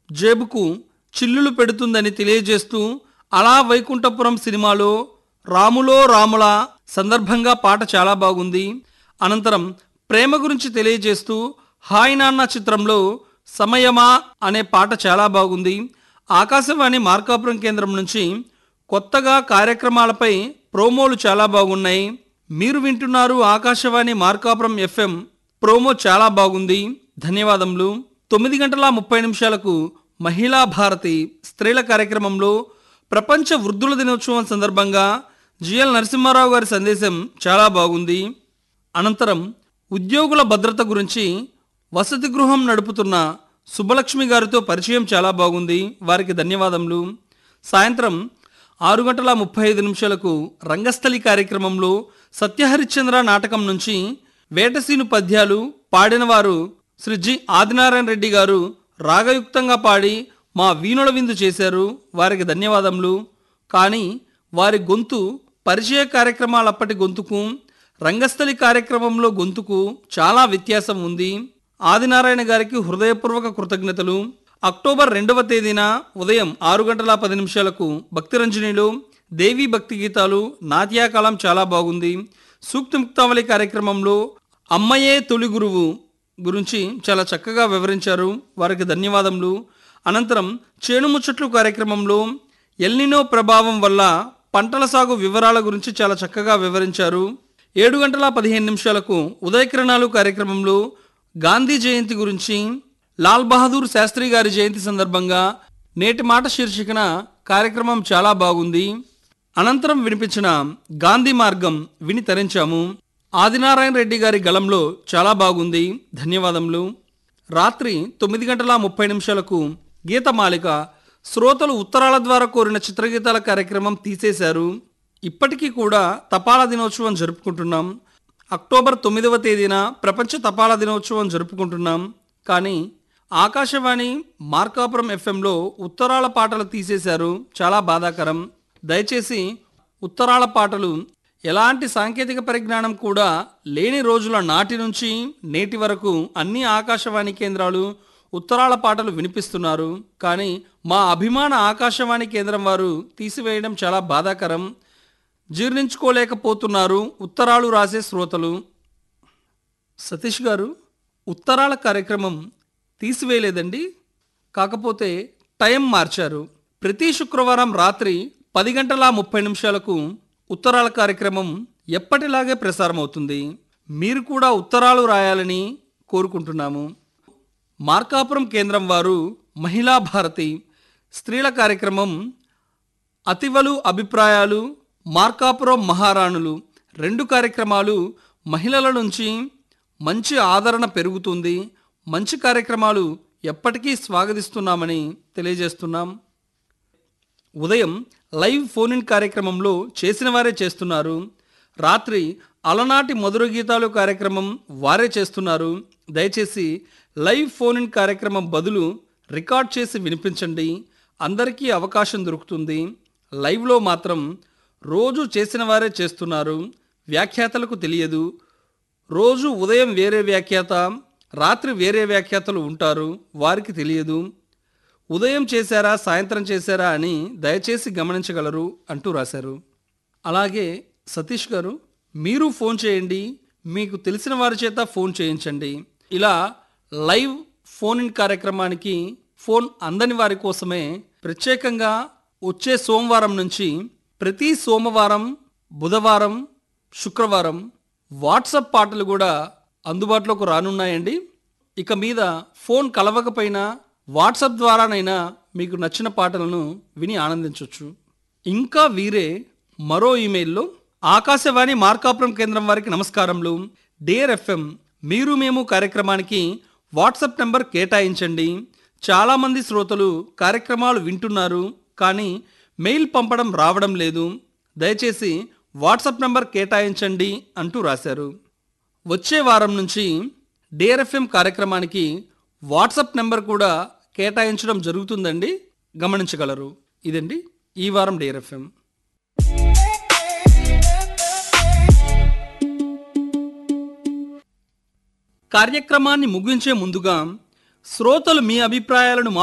జేబుకు చిల్లులు పెడుతుందని తెలియజేస్తూ అలా వైకుంఠపురం సినిమాలో రాములో రాముల సందర్భంగా పాట చాలా బాగుంది అనంతరం ప్రేమ గురించి తెలియజేస్తూ హాయ్ నాన్న చిత్రంలో సమయమా అనే పాట చాలా బాగుంది ఆకాశవాణి మార్కాపురం కేంద్రం నుంచి కొత్తగా కార్యక్రమాలపై ప్రోమోలు చాలా బాగున్నాయి మీరు వింటున్నారు ఆకాశవాణి మార్కాపురం ఎఫ్ఎం ప్రోమో చాలా బాగుంది ధన్యవాదములు తొమ్మిది గంటల ముప్పై నిమిషాలకు మహిళా భారతి స్త్రీల కార్యక్రమంలో ప్రపంచ వృద్ధుల దినోత్సవం సందర్భంగా జిఎల్ నరసింహారావు గారి సందేశం చాలా బాగుంది అనంతరం ఉద్యోగుల భద్రత గురించి వసతి గృహం నడుపుతున్న సుబ్బలక్ష్మి గారితో పరిచయం చాలా బాగుంది వారికి ధన్యవాదములు సాయంత్రం ఆరు గంటల ముప్పై ఐదు నిమిషాలకు రంగస్థలి కార్యక్రమంలో సత్యహరిశ్చంద్ర నాటకం నుంచి వేటసీను పద్యాలు పాడినవారు శ్రీ జి ఆదినారాయణ రెడ్డి గారు రాగయుక్తంగా పాడి మా వీణుల విందు చేశారు వారికి ధన్యవాదములు కానీ వారి గొంతు పరిచయ కార్యక్రమాలప్పటి గొంతుకు రంగస్థలి కార్యక్రమంలో గొంతుకు చాలా వ్యత్యాసం ఉంది ఆదినారాయణ గారికి హృదయపూర్వక కృతజ్ఞతలు అక్టోబర్ రెండవ తేదీన ఉదయం ఆరు గంటల పది నిమిషాలకు భక్తిరంజనిలో దేవీ భక్తి గీతాలు నాట్యాకాలం చాలా బాగుంది సూక్తి ముక్తావళి కార్యక్రమంలో అమ్మయే తొలి గురువు గురించి చాలా చక్కగా వివరించారు వారికి ధన్యవాదములు అనంతరం చేను ముచ్చట్లు కార్యక్రమంలో ఎల్నినో ప్రభావం వల్ల పంటల సాగు వివరాల గురించి చాలా చక్కగా వివరించారు ఏడు గంటల పదిహేను నిమిషాలకు ఉదయకిరణాలు కార్యక్రమంలో గాంధీ జయంతి గురించి లాల్ బహదూర్ శాస్త్రి గారి జయంతి సందర్భంగా నేటి మాట శీర్షికన కార్యక్రమం చాలా బాగుంది అనంతరం వినిపించిన గాంధీ మార్గం విని తరించాము ఆదినారాయణ రెడ్డి గారి గళంలో చాలా బాగుంది ధన్యవాదములు రాత్రి తొమ్మిది గంటల ముప్పై నిమిషాలకు గీతమాలిక శ్రోతలు ఉత్తరాల ద్వారా కోరిన చిత్రగీతాల కార్యక్రమం తీసేశారు ఇప్పటికీ కూడా తపాలా దినోత్సవం జరుపుకుంటున్నాం అక్టోబర్ తొమ్మిదవ తేదీన ప్రపంచ తపాలా దినోత్సవం జరుపుకుంటున్నాం కానీ ఆకాశవాణి మార్కాపురం ఎఫ్ఎంలో ఉత్తరాల పాటలు తీసేశారు చాలా బాధాకరం దయచేసి ఉత్తరాల పాటలు ఎలాంటి సాంకేతిక పరిజ్ఞానం కూడా లేని రోజుల నాటి నుంచి నేటి వరకు అన్ని ఆకాశవాణి కేంద్రాలు ఉత్తరాల పాటలు వినిపిస్తున్నారు కానీ మా అభిమాన ఆకాశవాణి కేంద్రం వారు తీసివేయడం చాలా బాధాకరం జీర్ణించుకోలేకపోతున్నారు ఉత్తరాలు రాసే శ్రోతలు సతీష్ గారు ఉత్తరాల కార్యక్రమం తీసివేయలేదండి కాకపోతే టైం మార్చారు ప్రతి శుక్రవారం రాత్రి పది గంటల ముప్పై నిమిషాలకు ఉత్తరాల కార్యక్రమం ఎప్పటిలాగే ప్రసారం అవుతుంది మీరు కూడా ఉత్తరాలు రాయాలని కోరుకుంటున్నాము మార్కాపురం కేంద్రం వారు మహిళా భారతి స్త్రీల కార్యక్రమం అతివలు అభిప్రాయాలు మార్కాపురం మహారాణులు రెండు కార్యక్రమాలు మహిళల నుంచి మంచి ఆదరణ పెరుగుతుంది మంచి కార్యక్రమాలు ఎప్పటికీ స్వాగతిస్తున్నామని తెలియజేస్తున్నాం ఉదయం లైవ్ ఫోన్ ఇన్ కార్యక్రమంలో చేసిన వారే చేస్తున్నారు రాత్రి అలనాటి మధుర గీతాలు కార్యక్రమం వారే చేస్తున్నారు దయచేసి లైవ్ ఫోన్ ఇన్ కార్యక్రమం బదులు రికార్డ్ చేసి వినిపించండి అందరికీ అవకాశం దొరుకుతుంది లైవ్లో మాత్రం రోజు చేసిన వారే చేస్తున్నారు వ్యాఖ్యాతలకు తెలియదు రోజు ఉదయం వేరే వ్యాఖ్యాత రాత్రి వేరే వ్యాఖ్యాతలు ఉంటారు వారికి తెలియదు ఉదయం చేశారా సాయంత్రం చేశారా అని దయచేసి గమనించగలరు అంటూ రాశారు అలాగే సతీష్ గారు మీరు ఫోన్ చేయండి మీకు తెలిసిన వారి చేత ఫోన్ చేయించండి ఇలా లైవ్ ఫోన్ ఇన్ కార్యక్రమానికి ఫోన్ అందని వారి కోసమే ప్రత్యేకంగా వచ్చే సోమవారం నుంచి ప్రతి సోమవారం బుధవారం శుక్రవారం వాట్సప్ పాటలు కూడా అందుబాటులోకి రానున్నాయండి ఇక మీద ఫోన్ కలవకపోయినా వాట్సాప్ ద్వారానైనా మీకు నచ్చిన పాటలను విని ఆనందించవచ్చు ఇంకా వీరే మరో ఇమెయిల్లో ఆకాశవాణి మార్కాపురం కేంద్రం వారికి నమస్కారములు డియర్ ఎఫ్ఎం మీరు మేము కార్యక్రమానికి వాట్సాప్ నెంబర్ కేటాయించండి చాలామంది శ్రోతలు కార్యక్రమాలు వింటున్నారు కానీ మెయిల్ పంపడం రావడం లేదు దయచేసి వాట్సాప్ నెంబర్ కేటాయించండి అంటూ రాశారు వచ్చే వారం నుంచి డిఆర్ఎఫ్ఎం కార్యక్రమానికి వాట్సాప్ నెంబర్ కూడా కేటాయించడం జరుగుతుందండి గమనించగలరు ఇదండి ఈ వారం డిఆర్ఎఫ్ఎం కార్యక్రమాన్ని ముగించే ముందుగా శ్రోతలు మీ అభిప్రాయాలను మా